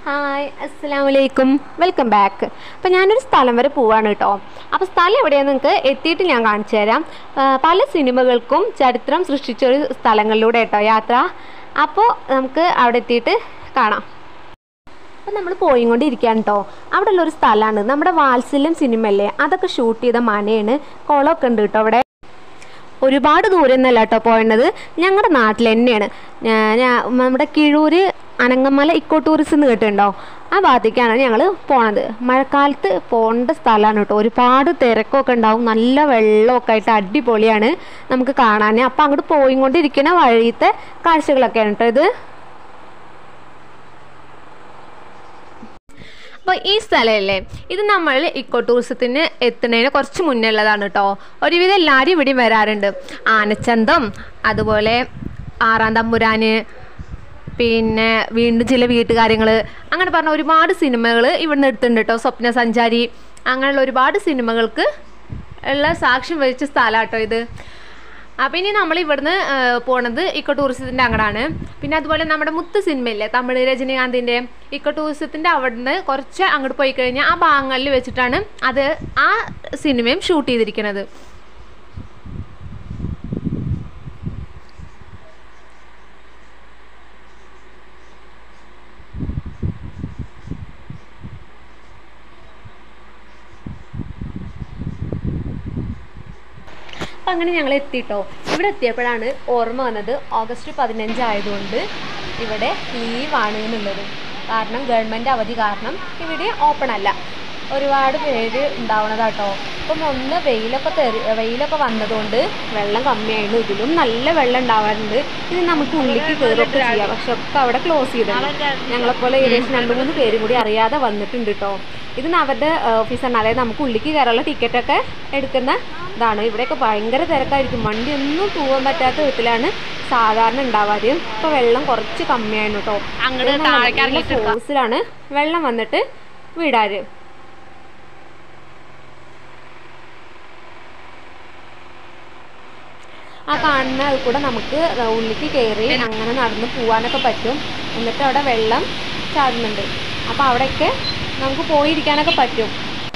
hi അസ്സാം വലൈക്കും welcome back അപ്പോൾ ഞാനൊരു സ്ഥലം വരെ പോവാണ് കേട്ടോ അപ്പോൾ സ്ഥലം എവിടെയാണെന്ന് നിങ്ങൾക്ക് എത്തിയിട്ട് ഞാൻ കാണിച്ചു തരാം ആ, പല സിനിമകൾക്കും ചരിത്രം സൃഷ്ടിച്ച ഒരു സ്ഥലങ്ങളിലൂടെ കേട്ടോ യാത്ര അപ്പോൾ നമുക്ക് അവിടെ എത്തിയിട്ട് കാണാം അപ്പോൾ നമ്മൾ പോയിക്കൊണ്ടിരിക്കുകയാണ് കേട്ടോ അവിടെ ഉള്ളൊരു സ്ഥലമാണ് നമ്മുടെ വാത്സല്യം സിനിമയല്ലേ അതൊക്കെ ഷൂട്ട് ചെയ്ത മനയാണ് കുളമൊക്കെ ഉണ്ട് കേട്ടോ അവിടെ ഒരുപാട് ദൂരം ഒന്നല്ല കേട്ടോ പോയത് ഞങ്ങളുടെ നാട്ടിൽ തന്നെയാണ് ഞാ- ഞാ- നമ്മുടെ കിഴൂര് അനങ്ങമല ഇക്കോ ടൂറിസം എന്ന് കേട്ടിട്ടുണ്ടോ ആ ഭാഗത്തേക്കാണ് ഞങ്ങൾ പോണത് മഴക്കാലത്ത് പോകേണ്ട സ്ഥലമാണ് കേട്ടോ ഒരുപാട് തിരക്കൊക്കെ ഉണ്ടാവും നല്ല വെള്ളമൊക്കെ ആയിട്ട് അടിപൊളിയാണ് നമുക്ക് കാണാൻ അപ്പം അങ്ങോട്ട് പോയിക്കൊണ്ടിരിക്കുന്ന വഴിയത്തെ കാഴ്ചകളൊക്കെയാണ് കേട്ടോ ഇത് അപ്പോൾ ഈ സ്ഥലമല്ലേ ഇത് നമ്മൾ ഇക്കോ ടൂറിസത്തിന് എത്തുന്നതിന് കുറച്ച് മുന്നേ ഉള്ളതാണ് കേട്ടോ ഒരുവിധം എല്ലാവരും ഇവിടെയും വരാറുണ്ട് ആനച്ചന്തം അതുപോലെ ആറാം തമ്പുരാന് പിന്നെ വീണ്ടും ചില വീട്ടുകാര്യങ്ങൾ അങ്ങനെ പറഞ്ഞ ഒരുപാട് സിനിമകൾ ഇവിടുന്ന് എടുത്തിട്ടുണ്ട് കേട്ടോ സ്വപ്ന സഞ്ചാരി അങ്ങനെയുള്ള ഒരുപാട് സിനിമകൾക്ക് ഉള്ള സാക്ഷ്യം വഹിച്ച സ്ഥലമാട്ടോ ഇത് അപ്പം ഇനി നമ്മൾ ഇവിടുന്ന് ആ, പോണത് ഇക്കോ ടൂറിസത്തിൻ്റെ അങ്ങടാണ് പിന്നെ അതുപോലെ നമ്മുടെ മുത്ത് സിനിമയില്ലേ തമിഴ് രജനീകാന്തിൻ്റെ ഇക്കോ ടൂറിസത്തിൻ്റെ അവിടുന്ന് കുറച്ച് അങ്ങോട്ട് പോയി കഴിഞ്ഞാൽ ആ ഭാഗങ്ങളിൽ വെച്ചിട്ടാണ് അത് ആ സിനിമയും ഷൂട്ട് ചെയ്തിരിക്കുന്നത് അപ്പം അങ്ങനെ ഞങ്ങൾ എത്തിട്ടോ ഇവിടെ എത്തിയപ്പോഴാണ് ഓർമ്മ വന്നത് ഓഗസ്റ്റ് പതിനഞ്ച് ആയതുകൊണ്ട് ഇവിടെ ലീവാണ് എന്നുള്ളത് കാരണം ഗവൺമെൻറ് അവധി കാരണം ഇവിടെ ഓപ്പൺ അല്ല ഒരുപാട് പേര് ഉണ്ടാവണതാട്ടോ ഇപ്പം ഒന്ന് വെയിലൊക്കെ തെറി വെയിലൊക്കെ വന്നതുകൊണ്ട് വെള്ളം കമ്മിയായിരുന്നു ഇതിലും നല്ല വെള്ളം ഉണ്ടാവാറുണ്ട് ഇത് നമുക്ക് ഉള്ളിലേക്ക് കയറൊക്കെ ചെയ്യാം പക്ഷെ ഒക്കെ അവിടെ ക്ലോസ് ചെയ്തിട്ടുണ്ട് ഞങ്ങളെപ്പോലെ ഏകദേശം രണ്ട് മൂന്ന് പേരും കൂടി അറിയാതെ വന്നിട്ടുണ്ട് കേട്ടോ ഇത് അവരുടെ ഓഫീസാണ് അതായത് നമുക്ക് ഉള്ളിലേക്ക് കയറാനുള്ള ടിക്കറ്റൊക്കെ എടുക്കുന്ന ഇതാണ് ഇവിടെയൊക്കെ ഭയങ്കര തിരക്കായിരിക്കും വണ്ടി ഒന്നും പോകാൻ പറ്റാത്ത വിധത്തിലാണ് സാധാരണ ഉണ്ടാവാറ് ഇപ്പൊ വെള്ളം കുറച്ച് കമ്മിയായിരുന്നു കേട്ടോ ഫോഴ്സിലാണ് വെള്ളം വന്നിട്ട് വിടാറ് ആ കാണുന്ന അതിൽ കൂടെ നമുക്ക് ഉള്ളിലേക്ക് കയറി അങ്ങനെ നടന്ന് പോവാനൊക്കെ പറ്റും എന്നിട്ട് അവിടെ വെള്ളം ചാടുന്നുണ്ട് അപ്പോൾ അവിടെയൊക്കെ നമുക്ക് പോയിരിക്കാനൊക്കെ പറ്റും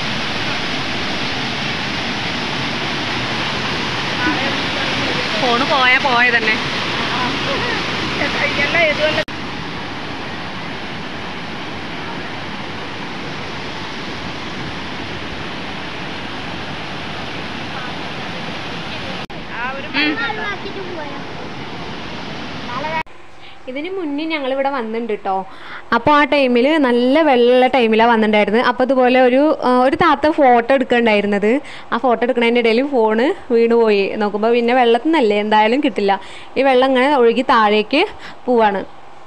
ഫോണ് പോയാ പോയ തന്നെ ഇതിന് മുന്നേ ഞങ്ങൾ ഇവിടെ വന്നിട്ടുണ്ട് കേട്ടോ അപ്പോൾ ആ ടൈമിൽ നല്ല വെള്ളമുള്ള ടൈമിലാണ് വന്നിട്ടുണ്ടായിരുന്നത് അപ്പോൾ അതുപോലെ ഒരു ആ, ഒരു താത്ത ഫോട്ടോ എടുക്കണ്ടായിരുന്നത് ആ ഫോട്ടോ എടുക്കുന്നതിൻ്റെ ഇടയിൽ ഫോണ് വീണ് പോയി നോക്കുമ്പോൾ പിന്നെ വെള്ളത്തിൽ നിന്നല്ലേ എന്തായാലും കിട്ടില്ല ഈ വെള്ളം ഇങ്ങനെ ഒഴുകി താഴേക്ക് പോവാണ്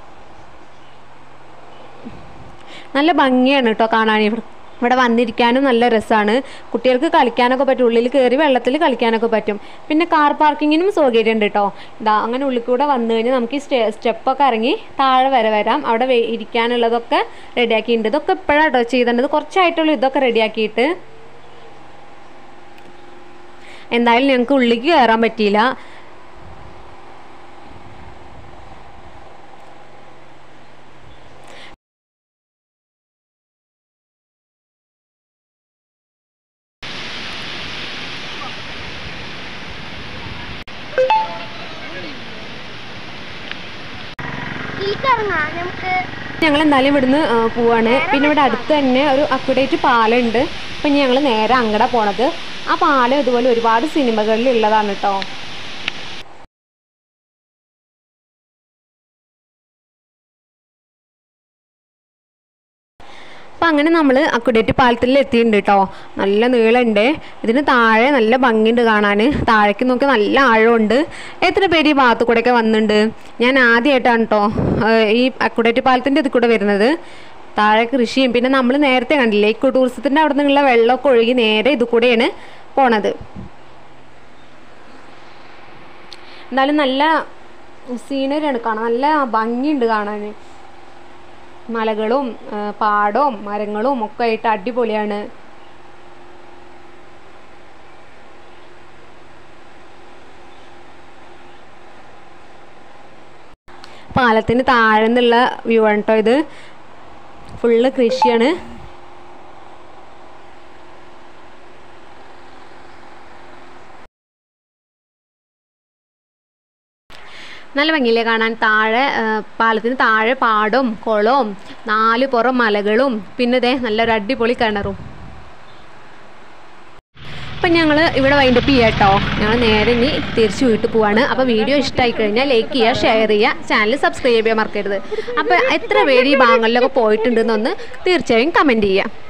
നല്ല ഭംഗിയാണ് കേട്ടോ കാണാൻ ഇവിടെ ഇവിടെ വന്നിരിക്കാനും നല്ല രസമാണ് കുട്ടികൾക്ക് കളിക്കാനൊക്കെ പറ്റും ഉള്ളിൽ കയറി വെള്ളത്തിൽ കളിക്കാനൊക്കെ പറ്റും പിന്നെ കാർ പാർക്കിങ്ങിനും സൗകര്യം ഉണ്ട് കേട്ടോ ഇതാ അങ്ങനെ ഉള്ളിൽ കൂടെ വന്നു കഴിഞ്ഞാൽ നമുക്ക് ഈ സ്റ്റെ സ്റ്റെപ്പൊക്കെ ഇറങ്ങി താഴെ വരെ വരാം അവിടെ വെ- ഇരിക്കാനുള്ളതൊക്കെ റെഡിയാക്കിയിട്ടുണ്ട് ഇതൊക്കെ ഇപ്പോഴാണ് കേട്ടോ ചെയ്തിട്ടുണ്ട് കുറച്ചായിട്ടുള്ളൂ ഇതൊക്കെ റെഡിയാക്കിയിട്ട് എന്തായാലും ഞങ്ങൾക്ക് ഉള്ളിലേക്ക് കയറാൻ പറ്റിയില്ല ഇതിലിറങ്ങാം നമുക്ക് ഞങ്ങൾ എന്തായാലും ഇവിടുന്ന് ആ, പോവാണ് പിന്നെ ഇവിടെ അടുത്ത് തന്നെ ഒരു അക്വിഡേറ്റ് പാലമുണ്ട് അപ്പം ഇനി ഞങ്ങൾ നേരെ അങ്ങടെ പോണത് ആ പാലം ഇതുപോലെ ഒരുപാട് സിനിമകളിൽ ഉള്ളതാണ് കേട്ടോ അപ്പം അങ്ങനെ നമ്മൾ അക്കുഡേറ്റ് പാലത്തിൽ എത്തിയിട്ടുണ്ട് കേട്ടോ നല്ല നീളമുണ്ട് ഇതിന് താഴെ നല്ല ഭംഗിയുണ്ട് കാണാൻ താഴേക്ക് നോക്കി നല്ല ആഴമുണ്ട് എത്ര പേര് ഈ ഭാഗത്തു കൂടെയൊക്കെ വന്നിട്ടുണ്ട് ഞാൻ ആദ്യമായിട്ടാണ് കേട്ടോ ഈ അക്കുഡേറ്റ് പാലത്തിൻ്റെ ഇതിൽ കൂടെ വരുന്നത് താഴെ കൃഷിയും പിന്നെ നമ്മൾ നേരത്തെ കണ്ടില്ലേ ഇക്കോ ടൂറിസത്തിൻ്റെ അവിടെ നിന്നുള്ള വെള്ളമൊക്കെ ഒഴുകി നേരെ ഇത് കൂടെയാണ് പോണത് എന്നാലും നല്ല സീനറിയാണ് കാണാൻ നല്ല ഭംഗിയുണ്ട് കാണാൻ മലകളും ആ, പാടവും മരങ്ങളും ഒക്കെ ആയിട്ട് അടിപൊളിയാണ് പാലത്തിന് താഴെ നിന്നുള്ള വ്യൂ ആണ് കേട്ടോ ഇത് ഫുള്ള് കൃഷിയാണ് നല്ല ഭംഗിയില്ലേ കാണാൻ താഴെ ആ, പാലത്തിന് താഴെ പാടവും കുളവും നാല് പുറം മലകളും പിന്നെ ഇതേ നല്ലൊരു അടിപൊളി കിണറും അപ്പം ഞങ്ങൾ ഇവിടെ വൈൻഡപ്പ് ചെയ്യാം കേട്ടോ ഞങ്ങൾ നേരെ ഇനി തിരിച്ച് വീട്ടിൽ പോവാണ് അപ്പോൾ വീഡിയോ ഇഷ്ടമായി കഴിഞ്ഞാൽ ലൈക്ക് ചെയ്യുക ഷെയർ ചെയ്യുക ചാനൽ സബ്സ്ക്രൈബ് ചെയ്യാൻ മറക്കരുത് അപ്പോൾ എത്ര പേര് ഈ ഭാഗങ്ങളിലൊക്കെ പോയിട്ടുണ്ടെന്നൊന്ന് തീർച്ചയായും കമൻറ്റ് ചെയ്യുക